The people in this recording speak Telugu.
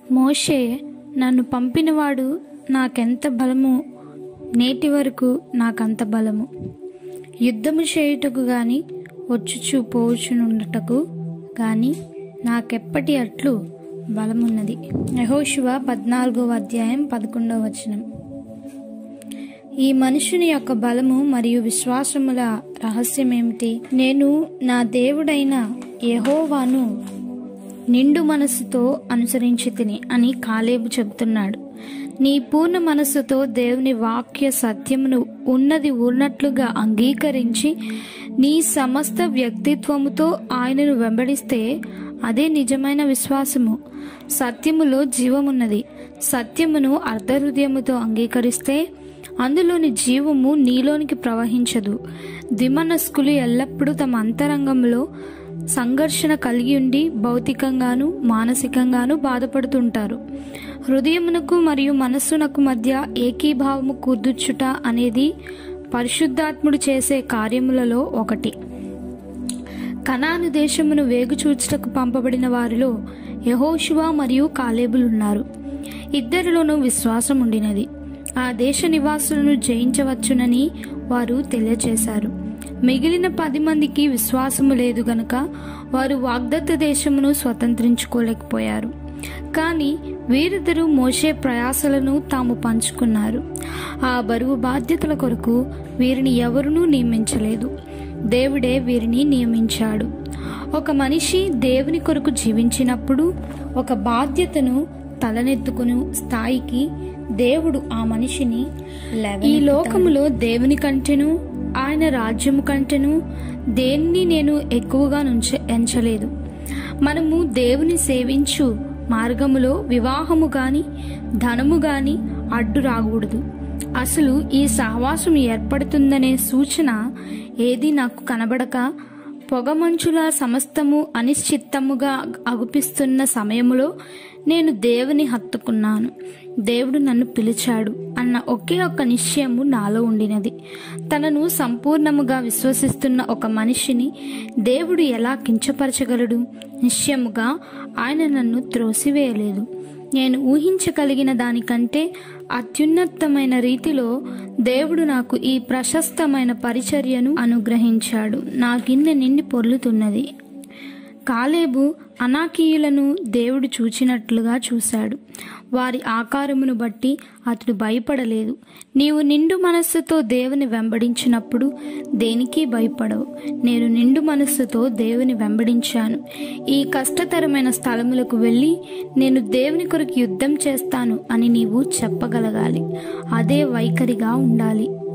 మోషే నన్ను పంపినవాడు నాకెంత బలము నేటి వరకు నాకంత బలము యుద్ధము చేయుటకు గాని వచ్చుచు పోచునుండటకు గాని నాకెప్పటి అట్లు బలమున్నది యహోశివ పద్నాలుగవ అధ్యాయం పదకొండవ వచనం ఈ మనుషుని యొక్క బలము మరియు విశ్వాసముల రహస్యం ఏమిటి నేను నా దేవుడైన యెహోవాను నిండు మనస్సుతో అనుసరించి తిని అని కాలేబు చెబుతున్నాడు నీ పూర్ణ మనస్సుతో దేవుని వాక్య సత్యమును ఉన్నది ఉన్నట్లుగా అంగీకరించి నీ సమస్త వ్యక్తిత్వముతో ఆయనను వెంబడిస్తే అదే నిజమైన విశ్వాసము సత్యములో జీవమున్నది సత్యమును అర్ధహృదయముతో అంగీకరిస్తే అందులోని జీవము నీలోనికి ప్రవహించదు దిమనస్కులు ఎల్లప్పుడూ తమ అంతరంగంలో సంఘర్షణ కలిగి ఉండి భౌతికంగాను మానసికంగాను బాధపడుతుంటారు హృదయమునకు మరియు మనస్సునకు మధ్య ఏకీభావము కుదుర్చుట అనేది పరిశుద్ధాత్ముడు చేసే కార్యములలో ఒకటి కనాను దేశమును వేగు చూచుటకు పంపబడిన వారిలో యహోషువ మరియు కాలేబులున్నారు ఇద్దరిలోనూ విశ్వాసం ఉండినది ఆ దేశ నివాసులను జయించవచ్చునని వారు తెలియచేశారు మిగిలిన పది మందికి విశ్వాసము లేదు గనుక వారు వాగ్దత్త దేశమును స్వతంత్రించుకోలేకపోయారు కానీ వీరిద్దరూ మోసే ప్రయాసలను తాము పంచుకున్నారు ఆ బరువు బాధ్యతల కొరకు వీరిని ఎవరునూ నియమించలేదు దేవుడే వీరిని నియమించాడు ఒక మనిషి దేవుని కొరకు జీవించినప్పుడు ఒక బాధ్యతను తలనెత్తుకుని స్థాయికి దేవుడు ఆ మనిషిని ఈ లోకములో దేవుని కంటేను ఆయన రాజ్యము కంటేను దేన్ని నేను ఎక్కువగా నుంచ ఎంచలేదు మనము దేవుని సేవించు మార్గములో వివాహము గాని ధనము గాని అడ్డు రాకూడదు అసలు ఈ సహవాసం ఏర్పడుతుందనే సూచన ఏది నాకు కనబడక పొగమంచుల సమస్తము అనిశ్చిత్తముగా అగుపిస్తున్న సమయములో నేను దేవుని హత్తుకున్నాను దేవుడు నన్ను పిలిచాడు అన్న ఒకే ఒక్క నిశ్చయము నాలో ఉండినది తనను సంపూర్ణముగా విశ్వసిస్తున్న ఒక మనిషిని దేవుడు ఎలా కించపరచగలడు నిశ్చయముగా ఆయన నన్ను త్రోసివేయలేదు నేను ఊహించగలిగిన దానికంటే అత్యున్నతమైన రీతిలో దేవుడు నాకు ఈ ప్రశస్తమైన పరిచర్యను అనుగ్రహించాడు నా గిన్నె నిండి పొర్లుతున్నది కాలేబు అనాకీయులను దేవుడు చూచినట్లుగా చూశాడు వారి ఆకారమును బట్టి అతడు భయపడలేదు నీవు నిండు మనస్సుతో దేవుని వెంబడించినప్పుడు దేనికి భయపడవు నేను నిండు మనస్సుతో దేవుని వెంబడించాను ఈ కష్టతరమైన స్థలములకు వెళ్ళి నేను దేవుని కొరకు యుద్ధం చేస్తాను అని నీవు చెప్పగలగాలి అదే వైఖరిగా ఉండాలి